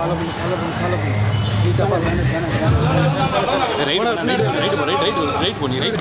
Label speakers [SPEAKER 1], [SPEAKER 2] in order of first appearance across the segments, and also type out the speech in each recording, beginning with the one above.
[SPEAKER 1] right right right right right right பண்ணி right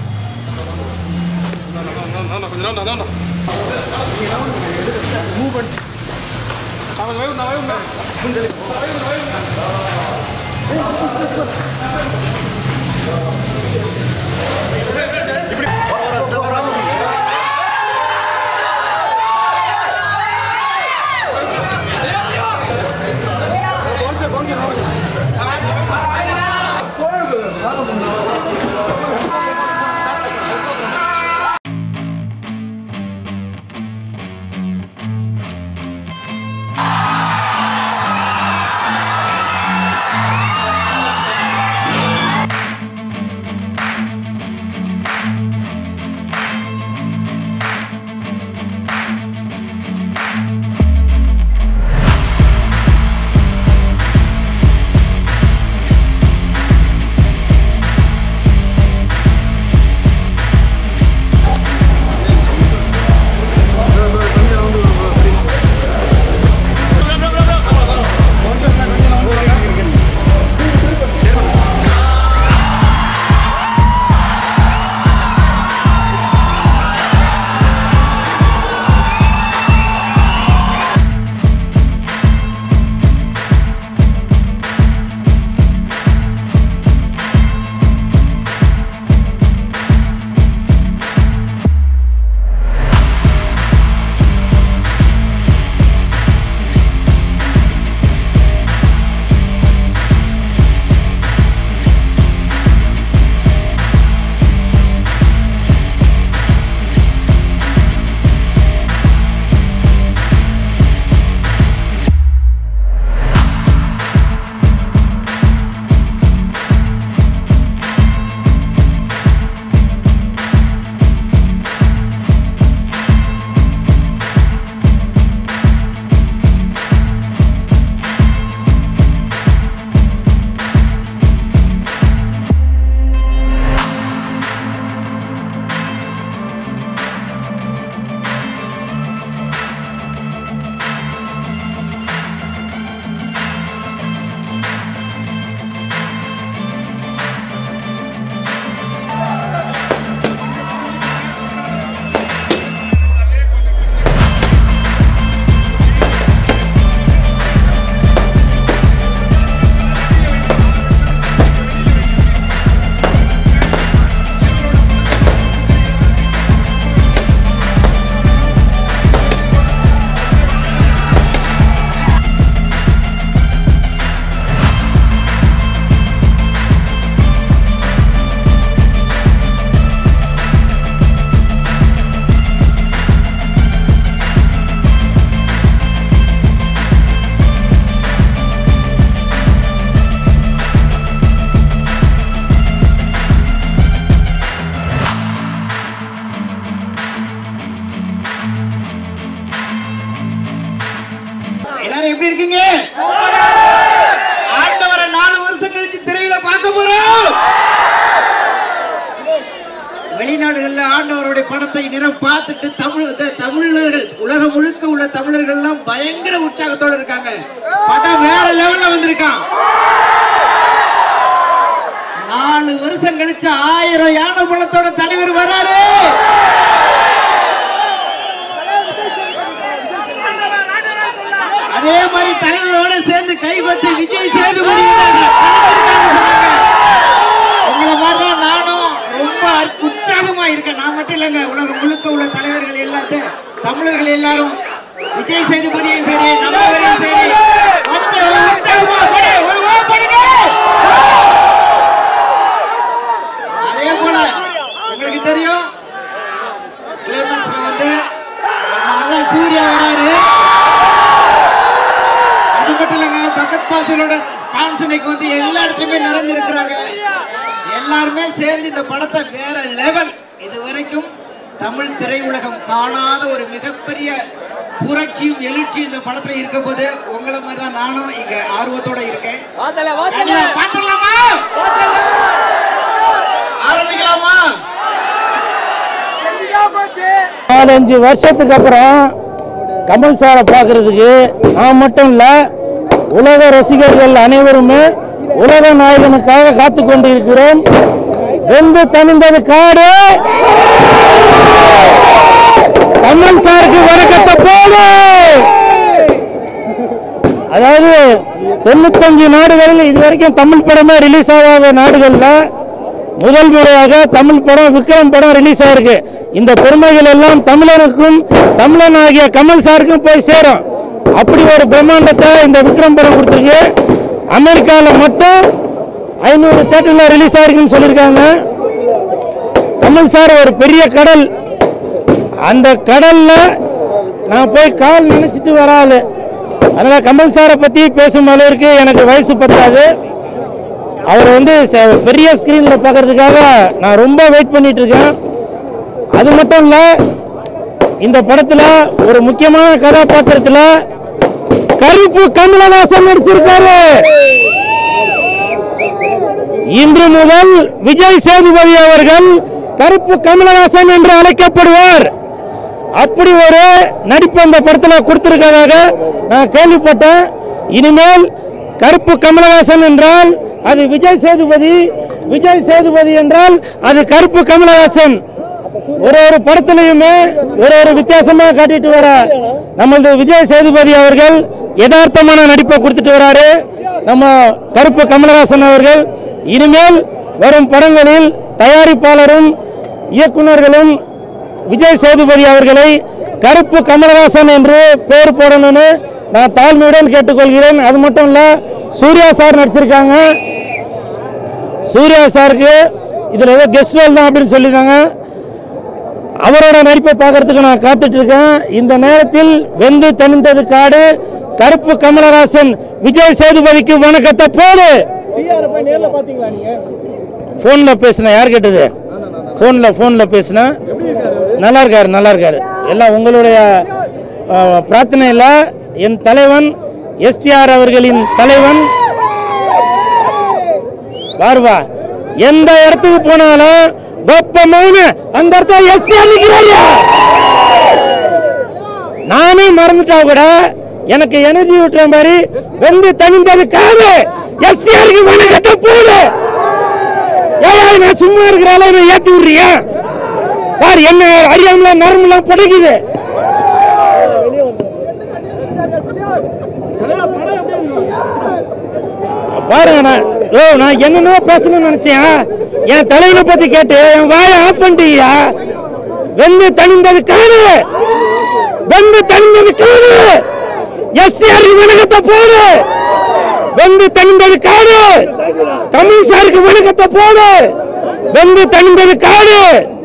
[SPEAKER 2] எல்லாரும் எப்படி இருக்கீங்க ஆண்டவரை நாலு வருஷம் கழிச்சு திரையில பார்க்க போறோம் வெளிநாடுகள்ல ஆண்டவருடைய படத்தை நிறம் பார்த்துட்டு தமிழ் த- தமிழர்கள் உலகம் முழுக்க உள்ள தமிழர்கள் எல்லாம் பயங்கர உற்சாகத்தோட இருக்காங்க படம் வேற லெவல்ல வந்திருக்கான் நாலு வருஷம் கழிச்சு ஆயிரம் யானை பழத்தோட தலைவர் வராரு அதே மாதிரி தலைவரோட சேர்ந்து கைப்பற்றி விஜய் சேதுபதி உங்களை மாதிரிதான் நானும் ரொம்ப உற்சாகமா இருக்கேன் நான் மட்டும் இல்லைங்க உலகம் முழுக்க உள்ள தலைவர்கள் எல்லாத்தையும் தமிழர்கள் எல்லாரும் விஜய் சேதுபதியும் சரி நம்மவரையும் சரி உற்ச- உற்சாகமா படு, ஒரு வா படுங்க அதே போல உங்களுக்கு தெரியும் கிளைமேக்ஸ்ல வந்து நம்ம அண்ணன் சூர்யா வராரு அது மட்டும் இல்லைங்க பகத் பாசலோட ஸ்பான்ஸ் இன்னைக்கு வந்து எல்லா இடத்துலயுமே நிறைஞ்சிருக்கிறாங்க எல்லாருமே சேர்ந்து இந்த படத்தை வேற லெவல் இது வரைக்கும் தமிழ் திரையுலகம் காணாத ஒரு மிகப்பெரிய புரட்சியும் எழுச்சியும் இந்த படத்துல இருக்க போது உங்களை மாதிரி தான் நானும் இங்க ஆர்வத்தோட இருக்கேன் கண்டிப்பா பாத்துடலாமா ஆரம்பிக்கலாமா
[SPEAKER 3] நாலஞ்சு வருஷத்துக்கு அப்புறம் கமல் சாரை பார்க்கறதுக்கு நான் மட்டும் இல்லை உலக ரசிகர்கள் அனைவருமே உலக நாயகனுக்காக காத்து கொண்டிருக்கிறோம் வெந்து தணிந்தது காடு கமல் சாருக்கு வணக்கத்தை போடு அதாவது தொண்ணூத்தஞ்சு நாடுகளில் இதுவரைக்கும் தமிழ் படமே ரிலீஸ் ஆகாத நாடுகள்ல முதல் முறையாக தமிழ் படம் விக்ரம் படம் ரிலீஸ் ஆயிருக்கு இந்த பெருமைகள் எல்லாம் தமிழனுக்கும் தமிழன் ஆகிய கமல் சாருக்கும் போய் சேரும் அப்படி ஒரு பிரம்மாண்டத்தை இந்த விக்ரம் படம் கொடுத்துருக்கு அமெரிக்காவில் மட்டும் ஐநூறு தேட்டரில் ரிலீஸ் ஆயிருக்குன்னு சொல்லியிருக்காங்க கமல் சார் ஒரு பெரிய கடல் அந்த கடல்ல நான் போய் கால் நினைச்சிட்டு வராது அதனால கமல் சாரை பத்தி பேசும் அளவிற்கு எனக்கு வயசு பத்தாது அவர் வந்து ச- பெரிய ஸ்கிரீன்ல பார்க்கறதுக்காக நான் ரொம்ப வெயிட் பண்ணிட்டு இருக்கேன் அது மட்டும் இல்ல இந்த படத்துல ஒரு முக்கியமான கதாபாத்திரத்துல கருப்பு கமலஹாசன் நடிச்சிருக்காரு இன்று முதல் விஜய் சேதுபதி அவர்கள் கருப்பு கமலஹாசன் என்று அழைக்கப்படுவார் அப்படி ஒரு நடிப்பு அந்த படத்துல கொடுத்திருக்கிறதாக நான் கேள்விப்பட்டேன் இனிமேல் கருப்பு கமலஹாசன் என்றால் அது விஜய் சேதுபதி விஜய் சேதுபதி என்றால் அது கருப்பு கமலஹாசன் ஒரு ஒரு படத்திலையுமே ஒரு ஒரு வித்தியாசமா காட்டிட்டு வர நமது விஜய் சேதுபதி அவர்கள் யதார்த்தமான நடிப்பை கொடுத்துட்டு வராரு நம்ம கருப்பு கமலஹாசன் அவர்கள் இனிமேல் வரும் படங்களில் தயாரிப்பாளரும் இயக்குனர்களும் விஜய் சேதுபதி அவர்களை கருப்பு கமலஹாசன் என்று பேர் போடணும்னு நான் தாழ்மையுடன் கேட்டுக்கொள்கிறேன் அது மட்டும் இல்ல சூர்யா சார் நடிச்சிருக்காங்க சூர்யா சாருக்கு இதுல ஏதோ கெஸ்ட் ரோல் தான் அப்படின்னு சொல்லியிருந்தாங்க அவரோட நடிப்பை பார்க்கறதுக்கு நான் காத்துட்டு இருக்கேன் இந்த நேரத்தில் வெந்து தணிந்தது காடு கருப்பு கமலஹாசன் விஜய் சேதுபதிக்கு வணக்கத்தை போடு ஃபோன்ல பேசினேன் யார் கேட்டது ஃபோன்ல ஃபோன்ல பேசினேன் நல்லா இருக்காரு நல்லா இருக்காரு எல்லாம் உங்களுடைய அஹ், பிரார்த்தனையில என் தலைவன் எஸ்டிஆர் அவர்களின் தலைவன் பாருவா எந்த இடத்துக்கு போனாலும் வெப்பமான அந்த இடத்துல எஸ்டிஆர் நிக்கிறாரு நானே மறந்துட்டா கூட எனக்கு எனர்ஜி விட்டுற மாதிரி வந்து தனிந்தது காது எஸ்டிஆருக்கு வணக்கத்தை போடு ஏயா நான் சும்மா இருக்கிறால என்ன ஏத்தி விடுறியா பாரு என்ன அறியாமல நரம்புலாம் படைக்குது பாருங்க நான் ஓ நான் என்னென்னோ பேசணும்னு நினைச்சேன் என் தலைவனை பத்தி கேட்டு என் வாயை ஆஃப் பண்ணிட்டியா வெந்து தணிந்தது காடு வெந்து தணிந்தது காடு எஸ்ஆர் வணக்கத்தை போடு வெந்து தணிந்தது காடு கமல் சாருக்கு வணக்கத்தை போடு வெந்து தணிந்தது காடு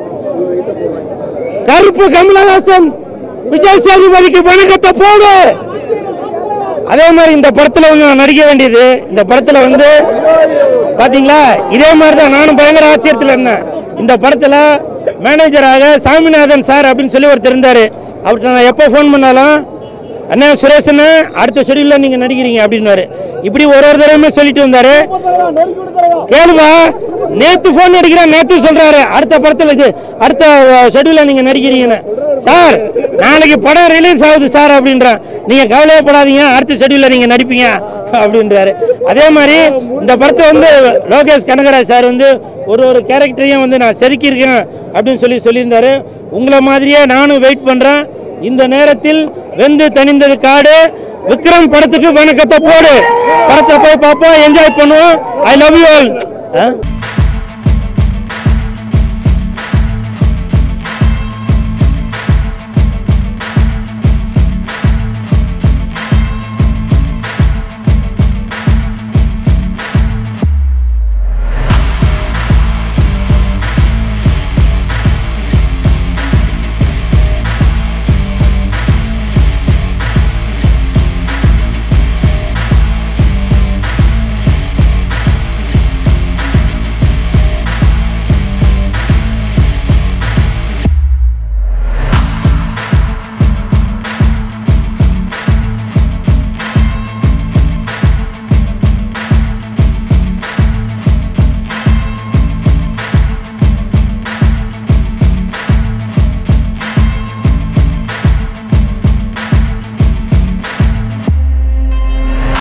[SPEAKER 3] கருப்பு கமலஹாசன் விஜய் சேதுபதிக்கு வணக்கத்தை போடு அதே மாதிரி இந்த படத்துல வந்து நான் நடிக்க வேண்டியது இந்த படத்துல வந்து பாத்தீங்களா இதே மாதிரி தான் நானும் பயங்கர ஆச்சரியத்தில் இருந்தேன் இந்த படத்துல மேனேஜராக சாமிநாதன் சார் அப்படின்னு சொல்லி ஒருத்தர் இருந்தாரு அவர்கிட்ட நான் எப்போ ஃபோன் பண்ணாலும் அண்ணா சுரேஷன் அடுத்த ஷெடியூல்ல நீங்க நடிக்கிறீங்க அப்படின்னாரு இப்படி ஒரு ஒரு தடவையுமே சொல்லிட்டு வந்தாரு கேளுவா நேத்து போன் அடிக்கிறேன் நேத்து சொல்றாரு அடுத்த படத்துல இது அடுத்த ஷெட்யூல்ல நீங்க நடிக்கிறீங்கன்னு சார் நாளைக்கு படம் ரிலீஸ் ஆகுது சார் அப்படின்றேன் நீங்க கவலையப்படாதீங்க அடுத்த ஷெட்யூல்ல நீங்க நடிப்பீங்க அப்படின்றாரு அதே மாதிரி இந்த படத்தை வந்து லோகேஷ் கனகராஜ் சார் வந்து ஒரு ஒரு கேரக்டரையும் வந்து நான் செதுக்கியிருக்கேன் அப்படின்னு சொல்லி சொல்லியிருந்தாரு உங்களை மாதிரியே நானும் வெயிட் பண்றேன் இந்த நேரத்தில் வெந்து தணிந்தது காடு விக்ரம் படத்துக்கு வணக்கத்தை போடு படத்தை போய் பார்ப்போம் என்ஜாய் பண்ணுவோம் ஐ லவ் யூ ஆல்